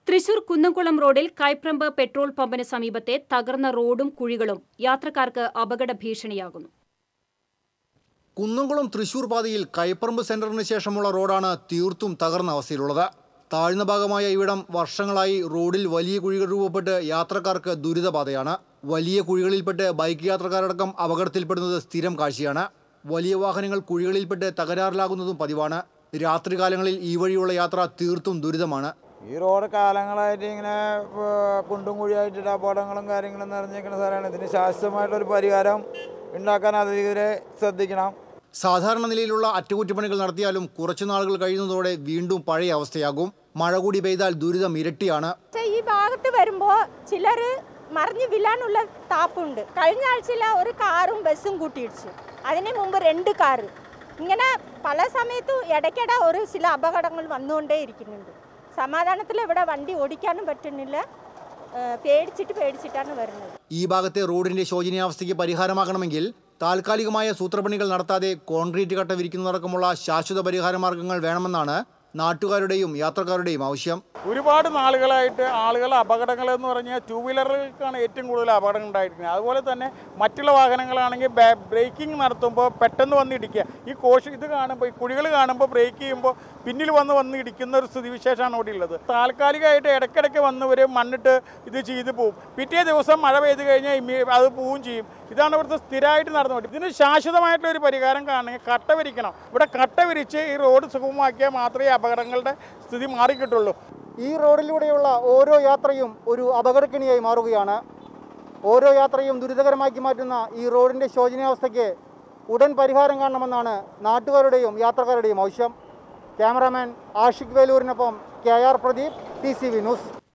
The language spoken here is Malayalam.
തൃശൂർ കുന്നംകുളം റോഡിൽ കൈപ്രമ്പ് പെട്രോൾ പമ്പിന് സമീപത്തെ തകർന്ന റോഡും കുഴികളും യാത്രക്കാർക്ക് അപകട ഭീഷണിയാകുന്നു കുന്നംകുളം തൃശൂർ പാതയിൽ കൈപ്പറമ്പ് സെന്ററിന് ശേഷമുള്ള റോഡാണ് തീർത്തും തകർന്ന അവസ്ഥയിലുള്ളത് താഴ്ന്ന ഭാഗമായ ഇവിടം വർഷങ്ങളായി റോഡിൽ വലിയ കുഴികൾ രൂപപ്പെട്ട് യാത്രക്കാർക്ക് ദുരിതപാതയാണ് വലിയ കുഴികളിൽപ്പെട്ട് ബൈക്ക് യാത്രക്കാരടക്കം അപകടത്തിൽപ്പെടുന്നത് സ്ഥിരം കാഴ്ചയാണ് വലിയ വാഹനങ്ങൾ കുഴികളിൽപ്പെട്ട് തകരാറിലാകുന്നതും പതിവാണ് രാത്രികാലങ്ങളിൽ ഈ വഴിയുള്ള യാത്ര തീർത്തും ദുരിതമാണ് ഈ റോഡ് കാലങ്ങളായിട്ട് ഇങ്ങനെ ഏർ, കുണ്ടും കുഴിയായിട്ട് അപകടങ്ങളും കാര്യങ്ങളും നിറഞ്ഞിരിക്കുന്ന സ്ഥലമാണ് ഇതിന് ശാശ്വതമായിട്ടൊരു പരിഹാരം ഉണ്ടാക്കാൻ അധികൃതരെ ശ്രദ്ധിക്കണം സാധാരണ നിലയിലുള്ള അറ്റകുറ്റപ്പണികൾ നടത്തിയാലും കുറച്ചു നാളുകൾ കഴിയുന്നതോടെ വീണ്ടും പഴയ അവസ്ഥയാകും മഴ കൂടി പെയ്താൽ ദുരിതം ഇരട്ടിയാണ് പക്ഷേ ഈ ഭാഗത്ത് വരുമ്പോൾ ചിലർ മറിഞ്ഞു വീഴാനുള്ള താപ്പുണ്ട് കഴിഞ്ഞ ആഴ്ചയിൽ ഒരു കാറും ബസ്സും കൂട്ടിയിടിച്ചു അതിന് മുമ്പ് രണ്ട് കാറ് ഇങ്ങനെ പല സമയത്തും ഇടയ്ക്കിടെ ഒരു ചില അപകടങ്ങൾ വന്നുകൊണ്ടേ ഇരിക്കുന്നുണ്ട് സമാധാനത്തിൽ ഇവിടെ വണ്ടി ഓടിക്കാനും പറ്റുന്നില്ല ഏഹ് പേടിച്ചിട്ട് പേടിച്ചിട്ടാണ് വരുന്നത് ഈ ഭാഗത്തെ റോഡിന്റെ ശോചനീയാവസ്ഥയ്ക്ക് പരിഹാരമാകണമെങ്കിൽ താൽക്കാലികമായ സൂത്രപ്പണികൾ നടത്താതെ കോൺക്രീറ്റ് കട്ട വിരിക്കുന്നതടക്കമുള്ള ശാശ്വത പരിഹാര മാർഗങ്ങൾ വേണമെന്നാണ് നാട്ടുകാരുടെയും യാത്രക്കാരുടെയും ആവശ്യം ഒരുപാട് നാളുകളായിട്ട് ആളുകൾ അപകടങ്ങൾ എന്ന് പറഞ്ഞാൽ ടൂ വീലറുകൾക്കാണ് ഏറ്റവും കൂടുതൽ അപകടങ്ങൾ ഉണ്ടായിരിക്കുന്നത് അതുപോലെ തന്നെ മറ്റുള്ള വാഹനങ്ങളാണെങ്കിൽ ബ്രേക്കിംഗ് നടത്തുമ്പോൾ പെട്ടെന്ന് വന്ന് ഇടിക്കുക ഈ കോഷ് ഇത് കാണുമ്പോൾ ഈ കുഴികൾ കാണുമ്പോൾ ബ്രേക്ക് ചെയ്യുമ്പോൾ പിന്നിൽ വന്ന് വന്ന് ഇടിക്കുന്ന ഒരു സ്ഥിതിവിശേഷമാണ് ഇവിടെ ഉള്ളത് താൽക്കാലികമായിട്ട് ഇടയ്ക്കിടയ്ക്ക് വന്ന് ഒരു മണ്ണിട്ട് ഇത് ചെയ്ത് പോവും പിറ്റേ ദിവസം മഴ പെയ്ത് കഴിഞ്ഞാൽ ഇമ്മി- അത് പോവുകയും ചെയ്യും ഇതാണ് ഇവിടുത്തെ സ്ഥിരമായിട്ട് നടന്നുകൊണ്ട് ഇതിന് ശാശ്വതമായിട്ടുള്ള ഒരു പരിഹാരം കാണണമെങ്കിൽ കട്ട വിരിക്കണം ഇവിടെ കട്ട വിരിച്ച് ഈ റോഡ് സുഗമമാക്കിയാൽ മാത്രമേ അപകടങ്ങളുടെ സ്ഥിതി മാറിക്കിട്ടുള്ളൂ ഈ റോഡിലൂടെയുള്ള ഓരോ യാത്രയും ഒരു അപകടക്കിണിയായി മാറുകയാണ് ഓരോ യാത്രയും ദുരിതകരമാക്കി മാറ്റുന്ന ഈ റോഡിന്റെ ശോചനീയാവസ്ഥയ്ക്ക് ഉടൻ പരിഹാരം കാണണമെന്നാണ് നാട്ടുകാരുടെയും യാത്രക്കാരുടെയും ആവശ്യം ക്യാമറാമാൻ ആഷിഖ് വേലൂരിനൊപ്പം K R Pradeep T C V news